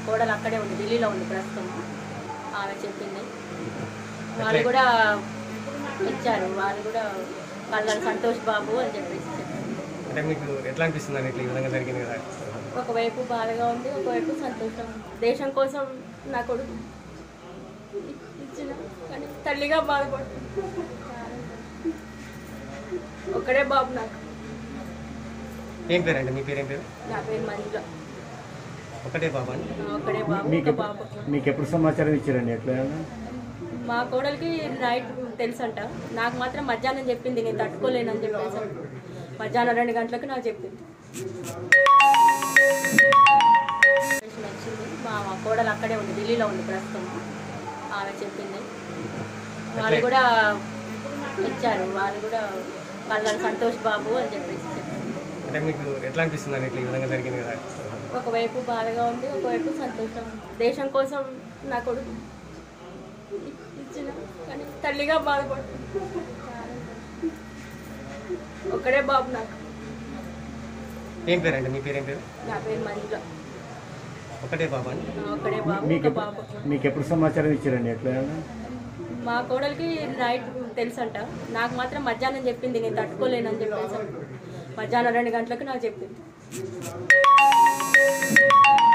కోడలు అక్కడే ఉంది ఢిల్లీలో ఉంది ప్రస్తుతం ఆమె చెప్పింది వాళ్ళు కూడా ఇచ్చారు వాళ్ళు కూడా వాళ్ళ సంతోష్ బాబు అని చెప్పేసి చెప్పారు అంటే మీకు ఎట్లా అనిపిస్తుంది ఇట్లా ఈ విధంగా జరిగింది కదా ఒకవైపు బాధగా ఉంది ఒకవైపు సంతోషం దేశం కోసం నా కొడుకు ఇచ్చిన కానీ తల్లిగా బాధపడుతుంది ఒక్కడే బాబు నాకు ఏం పేరు అండి మీ పేరు ఏం పేరు నా పేరు మంజుల ఒకటే బాబా అండి ఒక్కడే బాబు మీకు ఒక బాబు మీకు ఎప్పుడు సమాచారం ఇచ్చారండి ఎట్లా మా కోడలికి నైట్ తెలుసంట నాకు మాత్రం మధ్యాహ్నం చెప్పింది నేను తట్టుకోలేనని చెప్పేసి మధ్యాహ్నం రెండు గంటలకు నాకు చెప్పింది వచ్చింది మా మా కోడలు అక్కడే ఉంది ఢిల్లీలో ఉంది ప్రస్తుతం ఆమె చెప్పింది వాళ్ళు కూడా ఇచ్చారు వాళ్ళు కూడా వాళ్ళ సంతోష్ బాబు అని చెప్పేసి చెప్పారు అంటే మీకు ఎట్లా అనిపిస్తుంది ఇట్లా ఈ విధంగా జరిగింది కదా ఒకవైపు బాధగా ఉంది ఒకవైపు సంతోషం దేశం కోసం నా కొడుకు ఇచ్చిన కానీ తల్లిగా బాధపడుతుంది ఒక్కడే బాబు నాకు ఏం పేరు అండి మీ పేరు ఏం పేరు నా పేరు మంజుల ఒకటే బాబా అండి ఒక్కడే బాబు మీకు ఒక బాబు మీకు ఎప్పుడు సమాచారం ఇచ్చారండి ఎట్లా మా కోడలికి నైట్ తెలుసంట నాకు మాత్రం మధ్యాహ్నం చెప్పింది నేను తట్టుకోలేనని చెప్పేసి మధ్యాహ్నం రెండు గంటలకు నాకు చెప్పింది